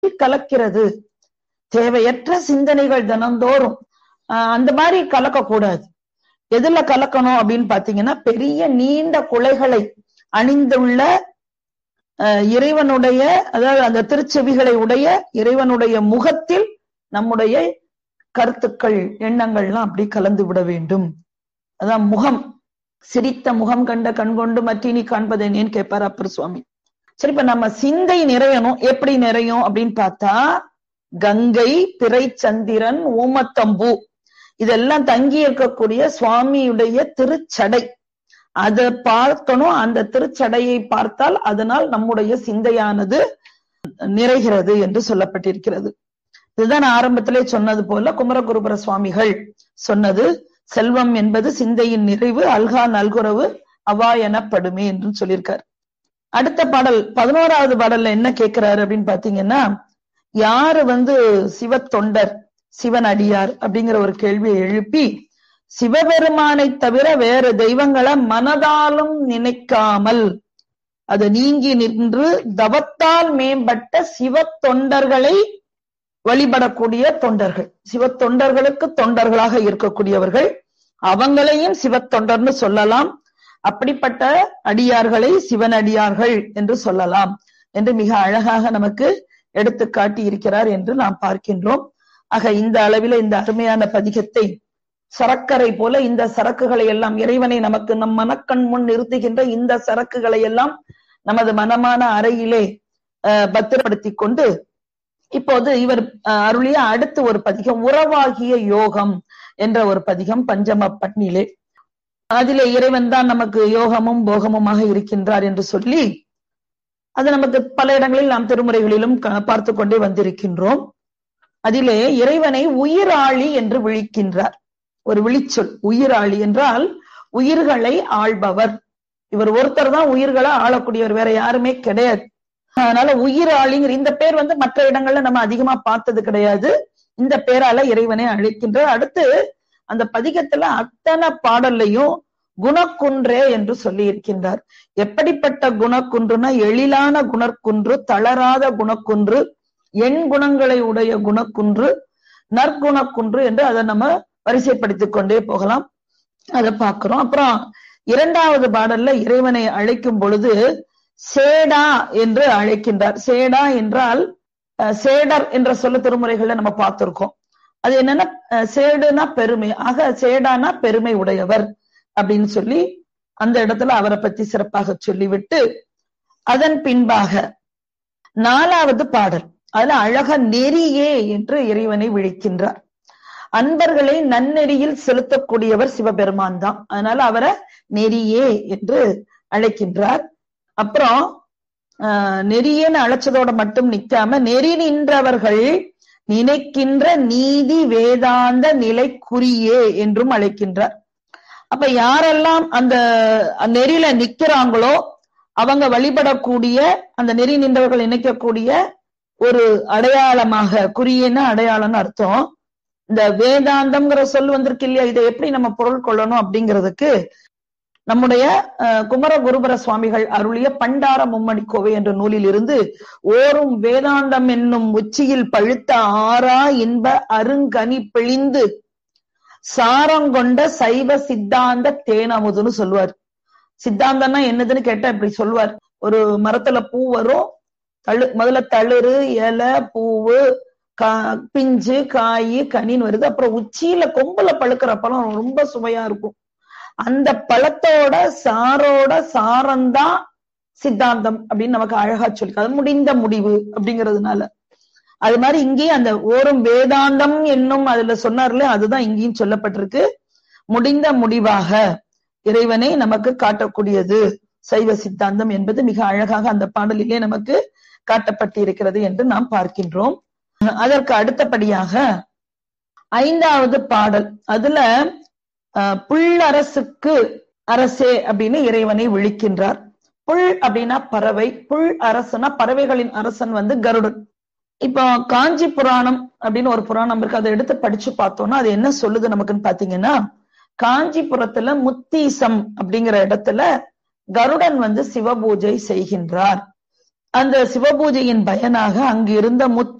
கலக்கிறது தேவையற்ற சிந்தனைகள் தினந்தோறும் ஆஹ் அந்த மாதிரி கலக்கக்கூடாது எதுல கலக்கணும் அப்படின்னு பாத்தீங்கன்னா பெரிய நீண்ட குலைகளை அணிந்துள்ள அஹ் இறைவனுடைய அதாவது அந்த திருச்செவிகளை உடைய இறைவனுடைய முகத்தில் நம்முடைய கருத்துக்கள் எண்ணங்கள்லாம் அப்படி கலந்து விட வேண்டும் அதான் முகம் சிரித்த முகம் கண்ட கண் கொண்டு மற்றினி காண்பதேனேன்னு கேட்பார் அப்பர் சுவாமி சரி இப்ப நம்ம சிந்தை நிறையணும் எப்படி நிறையும் அப்படின்னு பார்த்தா கங்கை பிறை சந்திரன் ஊமத்தம்பூ இதெல்லாம் தங்கி இருக்கக்கூடிய சுவாமியுடைய திருச்சடை அதை பார்க்கணும் அந்த திருச்சடையை பார்த்தால் அதனால் நம்முடைய சிந்தையானது நிறைகிறது என்று சொல்லப்பட்டிருக்கிறது இதுதான் நான் ஆரம்பத்திலே சொன்னது போல குமரகுருபர சுவாமிகள் சொன்னது செல்வம் என்பது சிந்தையின் நிறைவு அல்கா நல்குறவு அவா எனப்படுமே என்று சொல்லியிருக்கார் அடுத்த பாடல் பதினோராவது பாடல்ல என்ன கேட்கிறாரு அப்படின்னு பாத்தீங்கன்னா யாரு வந்து சிவ தொண்டர் சிவன் அடியார் அப்படிங்கிற ஒரு கேள்வியை எழுப்பி சிவபெருமானை தவிர வேறு தெய்வங்களை மனதாலும் நினைக்காமல் அது நீங்கி நின்று தவத்தால் மேம்பட்ட சிவ தொண்டர்களை வழிபடக்கூடிய தொண்டர்கள் சிவ தொண்டர்களுக்கு தொண்டர்களாக இருக்கக்கூடியவர்கள் அவங்களையும் சிவ தொண்டர்னு சொல்லலாம் அப்படிப்பட்ட அடியார்களை சிவன் அடியார்கள் என்று சொல்லலாம் என்று மிக அழகாக நமக்கு எடுத்து காட்டி இருக்கிறார் என்று நாம் பார்க்கின்றோம் ஆக இந்த அளவில இந்த அருமையான பதிகத்தை சரக்கரை போல இந்த சரக்குகளை எல்லாம் இறைவனை நமக்கு நம் மனக்கண் முன் நிறுத்துகின்ற இந்த சரக்குகளை எல்லாம் நமது மனமான அறையிலே பத்திரப்படுத்தி கொண்டு இப்போது இவர் அருளிய அடுத்து ஒரு பதிகம் உறவாகிய யோகம் என்ற ஒரு பதிகம் பஞ்சம பண்ணிலே அதிலே இறைவன் தான் நமக்கு யோகமும் போகமுமாக இருக்கின்றார் என்று சொல்லி அது நமக்கு பல இடங்களில் நாம் திருமுறைகளிலும் பார்த்து கொண்டே வந்திருக்கின்றோம் அதிலே இறைவனை உயிராளி என்று விழிக்கின்றார் ஒரு விழிச்சொல் உயிராளி என்றால் உயிர்களை ஆள்பவர் இவர் ஒருத்தர் தான் உயிர்களை ஆளக்கூடியவர் வேற யாருமே கிடையாது அதனால உயிராளிங்கிற இந்த பேர் வந்து மற்ற இடங்கள்ல நம்ம அதிகமா பார்த்தது கிடையாது இந்த பேரால இறைவனை அழைக்கின்றார் அடுத்து அந்த பதிகத்துல அத்தனை பாடல்லையும் குணக்குன்றே என்று சொல்லி இருக்கின்றார் எப்படிப்பட்ட குணக்குன்றுனா எழிலான குணக்குன்று தளராத குணக்குன்று எண் குணங்களை உடைய குணக்குன்று நற்குணக்குன்று என்று அதை நம்ம வரிசைப்படுத்திக் கொண்டே போகலாம் அதை பார்க்கிறோம் அப்புறம் இரண்டாவது பாடல்ல இறைவனை அழைக்கும் பொழுது சேடா என்று அழைக்கின்றார் சேடா என்றால் சேடர் என்ற சொல்ல திருமுறைகள்ல நம்ம பார்த்திருக்கோம் அது என்னன்னா சேடுனா பெருமை ஆக சேடானா பெருமை உடையவர் அப்படின்னு சொல்லி அந்த இடத்துல அவரை பத்தி சிறப்பாக சொல்லிவிட்டு அதன் பின்பாக நாலாவது பாடல் அதுல அழக நெறியே என்று இறைவனை விழிக்கின்றார் அன்பர்களை நன்னெறியில் செலுத்தக்கூடியவர் சிவபெருமான் தான் அதனால அவரை நெறியே என்று அழைக்கின்றார் அப்புறம் ஆஹ் நெறியேன்னு அழைச்சதோட மட்டும் நிக்காம நெறி நின்றவர்கள் நினைக்கின்ற நீதி வேதாந்த நிலைக்குரியே என்றும் அழைக்கின்றார் அப்ப யாரெல்லாம் அந்த நெறியில நிக்கிறாங்களோ அவங்க வழிபடக்கூடிய அந்த நெறி நின்றவர்கள் நினைக்கக்கூடிய ஒரு அடையாளமாக குறியேன்னு அடையாளம்னு அர்த்தம் இந்த வேதாந்தம்ங்கிற சொல் வந்திருக்கு இல்லையா இதை எப்படி நம்ம பொருள் கொள்ளணும் அப்படிங்கிறதுக்கு நம்முடைய குமர குருபர சுவாமிகள் அருளிய பண்டார மும்மணி கோவை என்ற நூலில் இருந்து ஓரும் வேதாந்தம் என்னும் உச்சியில் பழுத்த ஆறா இன்ப அருங்கனி பிழிந்து சாரங்கொண்ட சைவ சித்தாந்த தேனமுதுன்னு சொல்லுவார் சித்தாந்தம்னா என்னதுன்னு கேட்டா இப்படி சொல்லுவார் ஒரு மரத்துல பூ வரும் தழு முதல்ல தளிரு இலை பூவு கா பிஞ்சு காய் கனின்னு வருது அப்புறம் உச்சியில கொம்புல பழுக்கிற பழம் ரொம்ப சுவையா இருக்கும் அந்த பழத்தோட சாரோட சாரம்தான் சித்தாந்தம் அப்படின்னு நமக்கு அழகா சொல்லி அது முடிந்த முடிவு அப்படிங்கிறதுனால அது மாதிரி இங்கேயும் அந்த ஓரும் வேதாந்தம் என்னும் அதுல சொன்னார்ல அதுதான் இங்கேயும் சொல்லப்பட்டிருக்கு முடிந்த முடிவாக இறைவனை நமக்கு காட்டக்கூடியது சைவ சித்தாந்தம் என்பது மிக அழகாக அந்த பாடலிலே நமக்கு காட்டப்பட்டு இருக்கிறது என்று நாம் பார்க்கின்றோம் அதற்கு அடுத்தபடியாக ஐந்தாவது பாடல் அதுல புள்ளரசுக்கு அரசே அப்படின்னு இறைவனை விழிக்கின்றார் புல் அப்படின்னா பறவை புல் அரசுனா பறவைகளின் அரசன் வந்து கருடன் இப்போ காஞ்சி புராணம் அப்படின்னு ஒரு புராணம் இருக்கு அதை எடுத்து படிச்சு பார்த்தோம்னா அது என்ன சொல்லுது நமக்குன்னு பாத்தீங்கன்னா காஞ்சிபுரத்துல முத்தீசம் அப்படிங்கிற இடத்துல கருடன் வந்து சிவபூஜை செய்கின்றார் அந்த சிவபூஜையின் பயனாக அங்கு இருந்த முத்து